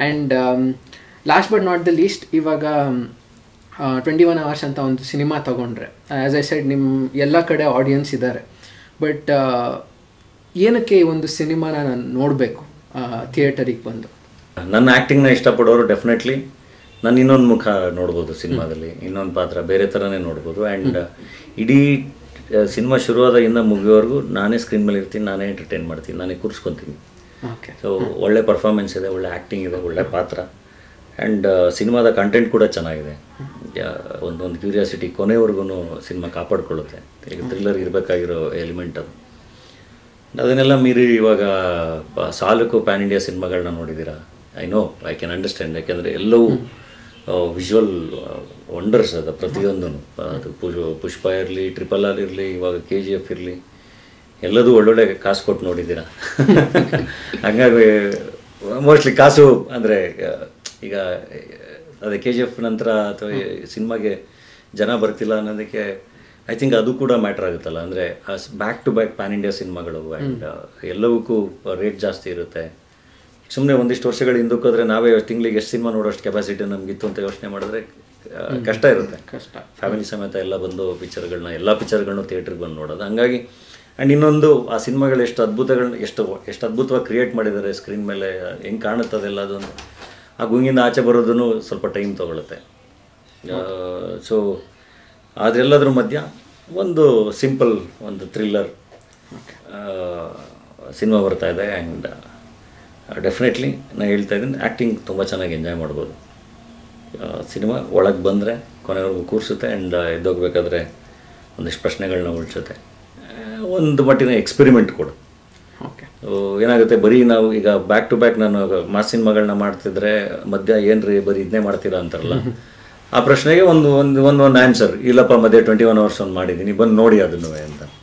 and last but not the least ಇವಾಗ twenty one hours ಅಂತ ಒಂದು ಸಿನಿಮಾ ತಗೊಂಡ್ರೆ ಆ್ಯಸ್ ಐ ಸೈಡ್ ನಿಮ್ಮ ಎಲ್ಲ ಕಡೆ ಆಡಿಯನ್ಸ್ ಇದ್ದಾರೆ ಬಟ್ ಏನಕ್ಕೆ ಈ ಒಂದು ಸಿನಿಮಾನ ನಾನು ನೋಡಬೇಕು ಥಿಯೇಟರಿಗೆ ಬಂದು ನನ್ನ ಆ್ಯಕ್ಟಿಂಗ್ನ ಇಷ್ಟಪಡೋರು ಡೆಫಿನೆಟ್ಲಿ ನಾನು ಇನ್ನೊಂದು ಮುಖ ನೋಡ್ಬೋದು ಸಿನಿಮಾದಲ್ಲಿ ಇನ್ನೊಂದು ಪಾತ್ರ ಬೇರೆ ಥರನೇ ನೋಡ್ಬೋದು ಆ್ಯಂಡ್ ಇಡೀ ಸಿನಿಮಾ ಶುರುವಾದ ಇಂದ ಮುಗಿಯೋವರೆಗೂ ನಾನೇ ಸ್ಕ್ರೀನ್ ಮೇಲೆ ಇರ್ತೀನಿ ನಾನೇ ಎಂಟರ್ಟೈನ್ ಮಾಡ್ತೀನಿ ನಾನೇ ಕೂರಿಸ್ಕೊತೀನಿ ಓಕೆ ಸೊ ಒಳ್ಳೆ ಪರ್ಫಾರ್ಮೆನ್ಸ್ ಇದೆ ಒಳ್ಳೆ ಆ್ಯಕ್ಟಿಂಗ್ ಇದೆ ಒಳ್ಳೆ ಪಾತ್ರ ಆ್ಯಂಡ್ ಸಿನಿಮಾದ ಕಂಟೆಂಟ್ ಕೂಡ ಚೆನ್ನಾಗಿದೆ ಒಂದೊಂದು ಕ್ಯೂರಿಯಾಸಿಟಿ ಕೊನೆವರೆಗೂ ಸಿನಿಮಾ ಕಾಪಾಡ್ಕೊಳ್ಳುತ್ತೆ ಈಗ ಥ್ರಿಲ್ಲರ್ ಇರಬೇಕಾಗಿರೋ ಎಲಿಮೆಂಟ್ ಅದು ಅದನ್ನೆಲ್ಲ ಮೀರಿ ಇವಾಗ ಪ- ಸಾಲಕ್ಕೂ ಪ್ಯಾನ್ ಇಂಡಿಯಾ ಸಿನಿಮಾಗಳನ್ನ ನೋಡಿದ್ದೀರಾ I know I can understand ಯಾಕೆಂದರೆ ಎಲ್ಲವೂ ವಿಜುವಲ್ ವಂಡರ್ಸ್ ಅದು ಪ್ರತಿಯೊಂದೂ ಅದು ಪುಷ್ ಪುಷ್ಪ ಇರಲಿ ಟ್ರಿಪಲ್ ಆರ್ ಇರಲಿ ಇವಾಗ ಕೆ ಜಿ ಎಫ್ ಇರಲಿ ಎಲ್ಲದೂ ಒಳ್ಳೊಳ್ಳೆ ಕಾಸು ಕೊಟ್ಟು ನೋಡಿದ್ದೀರಾ ಹಾಗಾಗಿ ಮೋಸ್ಟ್ಲಿ ಕಾಸು ಅಂದರೆ ಈಗ ಅದೇ ಕೆ ಜಿ ಎಫ್ ನಂತರ ಅಥವಾ ಸಿನಿಮಾಗೆ ಜನ ಬರ್ತಿಲ್ಲ ಅನ್ನೋದಕ್ಕೆ ಐ ಥಿಂಕ್ ಅದು ಕೂಡ ಮ್ಯಾಟ್ರ್ ಆಗುತ್ತಲ್ಲ ಅಂದರೆ back to back pan India ಸಿನಿಮಾಗಳು ಆ್ಯಂಡ್ ಎಲ್ಲವಕ್ಕೂ ರೇಟ್ ಜಾಸ್ತಿ ಇರುತ್ತೆ ಸುಮ್ಮನೆ ಒಂದಿಷ್ಟು ವರ್ಷಗಳ ಹಿಂದಕ್ಕೆ ಹೋದ್ರೆ ನಾವೇ ತಿಂಗಳಿಗೆ ಎಷ್ಟು ಸಿನಿಮಾ ನೋಡೋಷ್ಟು ಕೆಪಾಸಿಟಿ ನಮಗಿತ್ತು ಅಂತ ಯೋಚನೆ ಮಾಡಿದ್ರೆ ಆ, ಕಷ್ಟ ಇರುತ್ತೆ ಕಷ್ಟ ಫ್ಯಾಮಿಲಿ ಸಮೇತ ಎಲ್ಲ ಬಂದು ಪಿಕ್ಚರ್ಗಳನ್ನ ಎಲ್ಲ ಪಿಕ್ಚರ್ಗಳನ್ನೂ ಥಿಯೇಟ್ರಿಗೆ ಬಂದು ನೋಡೋದು ಹಂಗಾಗಿ ಆ್ಯಂಡ್ ಇನ್ನೊಂದು ಆ ಸಿನಿಮಾಗಳು ಎಷ್ಟು ಅದ್ಭುತಗಳನ್ನ ಎಷ್ಟು ಎಷ್ಟು ಅದ್ಭುತವಾಗಿ ಕ್ರಿಯೇಟ್ ಮಾಡಿದ್ದಾರೆ ಸ್ಕ್ರೀನ್ ಮೇಲೆ ಹೆಂಗೆ ಕಾಣುತ್ತೆ ಅದೆಲ್ಲ ಅದೊಂದು ಆ ಗುಂಗಿಂದ ಆಚೆ ಬರೋದನ್ನು ಸ್ವಲ್ಪ ಟೈಮ್ ತೊಗೊಳುತ್ತೆ ಸೊ ಅದೆಲ್ಲದ್ರ ಮಧ್ಯ ಒಂದು ಸಿಂಪಲ್ ಒಂದು ಥ್ರಿಲ್ಲರ್ ಸಿನಿಮಾ ಬರ್ತಾ ಇದೆ ಆ್ಯಂಡ್ ಡೆಫಿನೆಟ್ಲಿ ನಾನು ಹೇಳ್ತಾ ಇದ್ದೀನಿ ಆ್ಯಕ್ಟಿಂಗ್ ತುಂಬ ಚೆನ್ನಾಗಿ ಎಂಜಾಯ್ ಮಾಡ್ಬೋದು ಸಿನಿಮಾ ಒಳಗೆ ಬಂದರೆ ಕೊನೆವರೆಗೂ ಕೂರಿಸುತ್ತೆ ಆ್ಯಂಡ್ ಎದ್ದೋಗ್ಬೇಕಾದ್ರೆ ಒಂದಿಷ್ಟು ಪ್ರಶ್ನೆಗಳನ್ನ ಉಳಿಸುತ್ತೆ ಒಂದು ಮಟ್ಟಿನ ಎಕ್ಸ್ಪೆರಿಮೆಂಟ್ ಕೂಡ ಓಕೆ So, ಏನಾಗುತ್ತೆ ಬರೀ ನಾವು ಈಗ ಬ್ಯಾಕ್ ಟು ಬ್ಯಾಕ್ ನಾನು ಮಾಸ್ ಸಿನಿಮಾಗಳನ್ನ ಮಾಡ್ತಿದ್ರೆ ಮಧ್ಯ ಏನ್ರಿ ಬರೀ ಇದನ್ನೇ ಮಾಡ್ತೀರಾ ಅಂತಾರಲ್ಲ ಆ ಪ್ರಶ್ನೆಗೆ ಒಂದು ಒಂದು ಒಂದು ಒಂದು ಆನ್ಸರ್ ಇಲ್ಲಪ್ಪ ಮಧ್ಯೆ ಟ್ವೆಂಟಿ ಒನ್ ಅವರ್ಸ್ ಒಂದು ಮಾಡಿದ್ದೀನಿ ಬಂದು ನೋಡಿ ಅದನ್ನು ಅಂತ